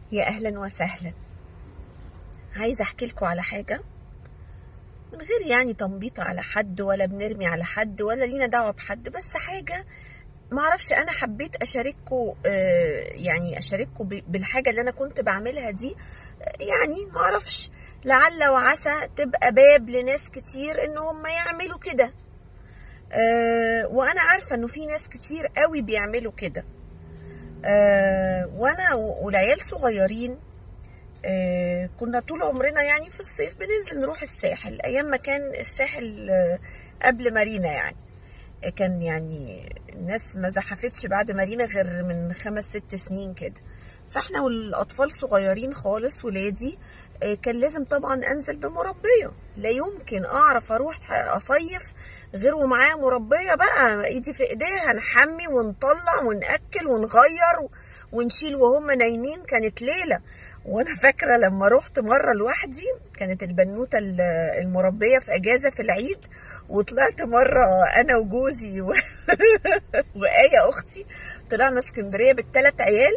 يا اهلا وسهلا عايزه احكي لكم على حاجه من غير يعني تنبيط على حد ولا بنرمي على حد ولا لينا دعوه بحد بس حاجه معرفش انا حبيت اشارككم آه، يعني اشارككم ب- بالحاجه اللي انا كنت بعملها دي آه، يعني معرفش لعل وعسى تبقى باب لناس كتير ان هم يعملوا كده آه، وانا عارفه انه في ناس كتير قوي بيعملوا كده آه، وانا و- والعيال صغيرين آه، كنا طول عمرنا يعني في الصيف بننزل نروح الساحل ايام ما كان الساحل آه، قبل مارينا يعني آه، كان يعني الناس ما زحفتش بعد مارينا غير من خمس ست سنين كده فاحنا والاطفال صغيرين خالص ولادي آه، كان لازم طبعا انزل بمربيه لا يمكن اعرف اروح اصيف غير ومعايا مربيه بقى ايدي في ايديها نحمي ونطلع وناكل ونغير ونشيل وهم نايمين كانت ليله وانا فاكره لما رحت مره لوحدي كانت البنوته ال- المربيه في اجازه في العيد وطلعت مره انا وجوزي و... وايه اختي طلعنا اسكندريه بالثلاث عيال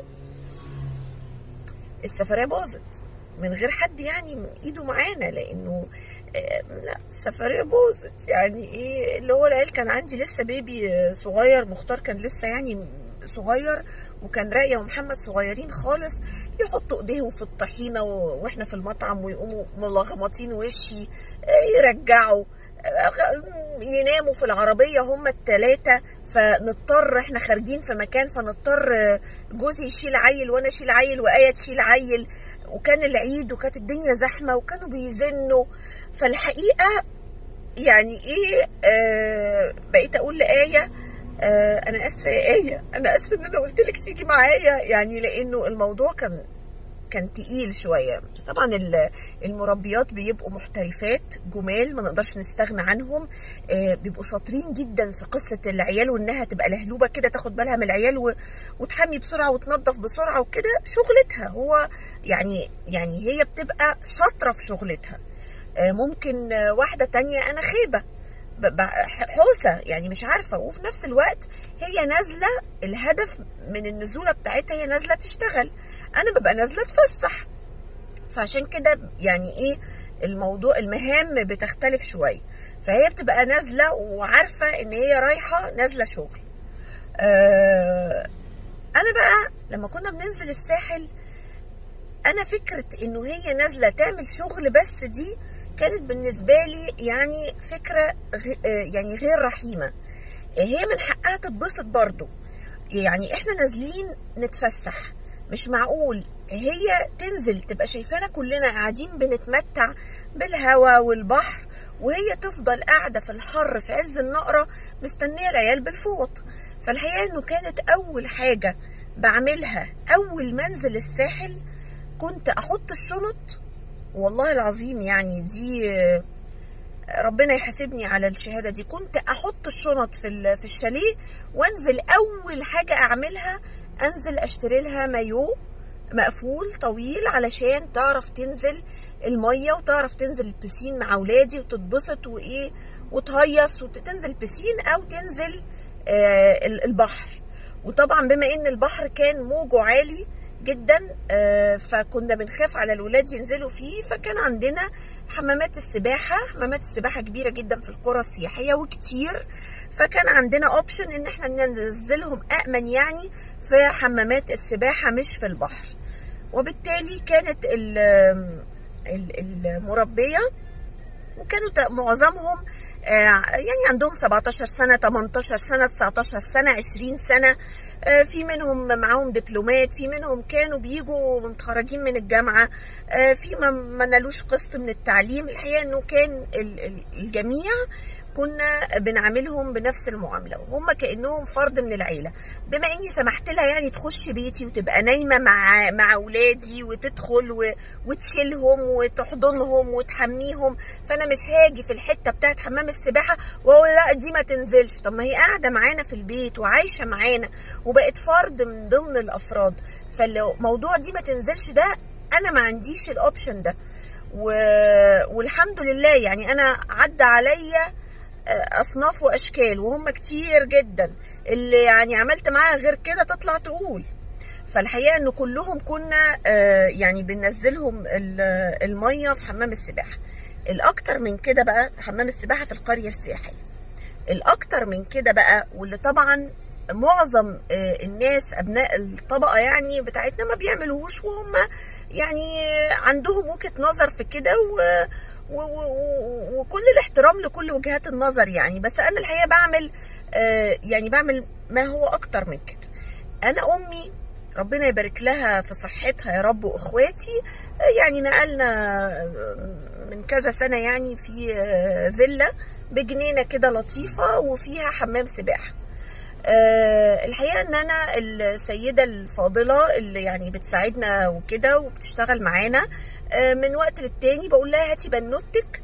السفريه باظت من غير حد يعني ايده معانا لانه آه، لا السفريه باظت يعني ايه اللي هو العيال كان عندي لسه بيبي آه، صغير مختار كان لسه يعني صغير وكان راقيه ومحمد صغيرين خالص يحطوا ايديهم في الطحينه و- واحنا في المطعم ويقوموا ملغمطين وشي آه، يرجعوا آه، يناموا في العربيه هم الثلاثه فنضطر احنا خارجين في مكان فنضطر آه، جوزي يشيل عيل وانا اشيل عيل وايه تشيل عيل وكان العيد وكانت الدنيا زحمه وكانوا بيزنوا فالحقيقه يعني ايه آه بقيت اقول لايه آه انا اسفه يا ايه انا اسفه ان انا قلت لك تيجي معايا يعني لانه الموضوع كان كان تقيل شويه طبعا ال- المربيات بيبقوا محترفات جمال ما نقدرش نستغنى عنهم آه، بيبقوا شاطرين جدا في قصه العيال وانها تبقى لهلوبه كده تاخد بالها من العيال و... وتحمي بسرعه وتنظف بسرعه وكده شغلتها هو يعني يعني هي بتبقى شاطره في شغلتها آه، ممكن آه، واحده تانية انا خيبه ب- ب- حوسه يعني مش عارفه وفي نفس الوقت هي نازله الهدف من النزوله بتاعتها هي نازله تشتغل انا ببقى نازله اتفسح فعشان كده يعني ايه الموضوع المهام بتختلف شويه فهي بتبقى نازله وعارفه ان هي رايحه نازله شغل آه انا بقى لما كنا بننزل الساحل انا فكره انه هي نازله تعمل شغل بس دي كانت بالنسبه لي يعني فكره غ- آه، يعني غير رحيمه هي من حقها تتبسط برضو يعني احنا نازلين نتفسح مش معقول هي تنزل تبقى شايفانا كلنا قاعدين بنتمتع بالهوا والبحر وهي تفضل قاعده في الحر في عز النقره مستنيه العيال بالفوط فالحقيقه انه كانت اول حاجه بعملها اول ما انزل الساحل كنت احط الشنط والله العظيم يعني دي آه، ربنا يحاسبني على الشهاده دي كنت احط الشنط في ال- في الشاليه وانزل اول حاجه اعملها انزل اشتري لها مايو مقفول طويل علشان تعرف تنزل الميه وتعرف تنزل البسين مع اولادي وتتبسط وايه وتهيص وتنزل بسين او تنزل آه ال- البحر وطبعا بما ان البحر كان موجه عالي جدا آه، فكنا بنخاف على الولاد ينزلوا فيه فكان عندنا حمامات السباحة حمامات السباحة كبيرة جدا في القرى السياحية وكتير فكان عندنا اوبشن ان احنا ننزلهم أأمن يعني في حمامات السباحة مش في البحر وبالتالي كانت ال- ال- المربية وكانوا ت- معظمهم آه، يعني عندهم 17 سنة 18 سنة 19 سنة 20 سنة آه، في منهم معاهم دبلومات في منهم كانوا بيجوا متخرجين من الجامعة آه، في ما ما نالوش قسط من التعليم الحقيقة انه كان ال- ال- الجميع كنا بنعاملهم بنفس المعامله وهم كانهم فرد من العيله بما اني سمحت لها يعني تخش بيتي وتبقى نايمه مع مع اولادي وتدخل و... وتشيلهم وتحضنهم وتحميهم فانا مش هاجي في الحته بتاعت حمام السباحه واقول لا دي ما تنزلش طب ما هي قاعده معانا في البيت وعايشه معانا وبقت فرد من ضمن الافراد فالموضوع دي ما تنزلش ده انا ما عنديش الاوبشن ده و... والحمد لله يعني انا عدى عليا اصناف واشكال وهم كتير جدا اللي يعني عملت معاها غير كده تطلع تقول فالحقيقه ان كلهم كنا آه، يعني بننزلهم ال- الميه في حمام السباحه الاكتر من كده بقى حمام السباحه في القريه السياحيه الاكتر من كده بقى واللي طبعا معظم آه، الناس ابناء الطبقه يعني بتاعتنا ما بيعملوهوش وهم يعني عندهم وجهه نظر في كده و و- و- و- وكل الاحترام لكل وجهات النظر يعني بس انا الحقيقه بعمل آه، يعني بعمل ما هو اكتر من كده انا امي ربنا يبارك لها في صحتها يا رب واخواتي آه، يعني نقلنا آه، من كذا سنه يعني في آه، فيلا بجنينه كده لطيفه وفيها حمام سباحه آه، الحقيقه ان انا السيده الفاضله اللي يعني بتساعدنا وكده وبتشتغل معانا آه، من وقت للتاني بقول لها هاتي بنوتك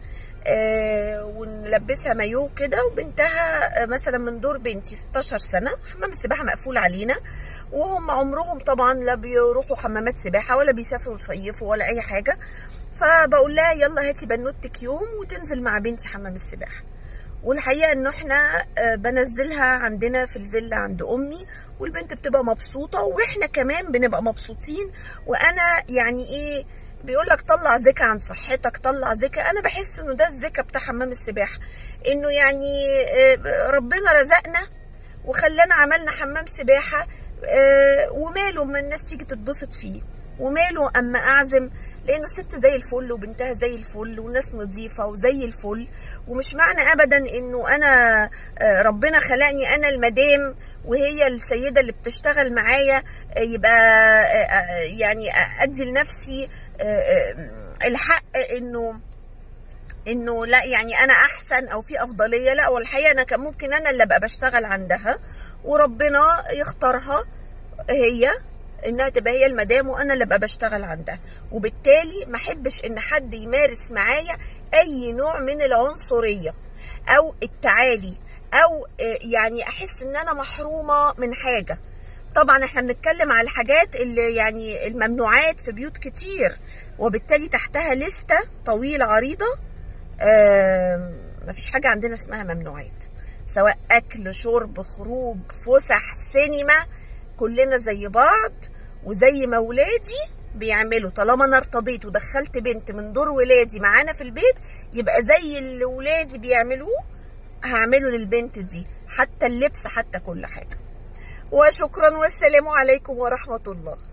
آه، ونلبسها مايو كده وبنتها آه، مثلا من دور بنتي 16 سنه حمام السباحه مقفول علينا وهم عمرهم طبعا لا بيروحوا حمامات سباحه ولا بيسافروا يصيفوا ولا اي حاجه فبقول لها يلا هاتي بنوتك يوم وتنزل مع بنتي حمام السباحه والحقيقه انه احنا آه، بنزلها عندنا في الفيلا عند امي والبنت بتبقى مبسوطه واحنا كمان بنبقى مبسوطين وانا يعني ايه بيقول لك طلع زكا عن صحتك طلع زكا انا بحس انه ده الزكا بتاع حمام السباحه انه يعني آه، ربنا رزقنا وخلانا عملنا حمام سباحه آه، وماله ما الناس تيجي تتبسط فيه وماله اما اعزم لانه ست زي الفل وبنتها زي الفل وناس نظيفه وزي الفل ومش معنى ابدا انه انا آه، ربنا خلقني انا المدام وهي السيده اللي بتشتغل معايا آه، يبقى آه، آه، يعني ادي لنفسي آه، آه، الحق انه انه لا يعني انا احسن او في افضليه لا والحقيقه انا كان ممكن انا اللي ابقى بشتغل عندها وربنا يختارها هي انها تبقى هي المدام وانا اللي ابقى بشتغل عندها وبالتالي ما احبش ان حد يمارس معايا اي نوع من العنصريه او التعالي او آه، يعني احس ان انا محرومه من حاجه طبعا احنا بنتكلم على الحاجات اللي يعني الممنوعات في بيوت كتير وبالتالي تحتها لستة طويلة عريضة آم، مفيش حاجة عندنا اسمها ممنوعات سواء أكل شرب خروج فسح سينما كلنا زي بعض وزي ما ولادي بيعملوا طالما انا ارتضيت ودخلت بنت من دور ولادي معانا في البيت يبقى زي اللي ولادي بيعملوه هعمله للبنت دي حتى اللبس حتى كل حاجة وشكرا والسلام عليكم ورحمة الله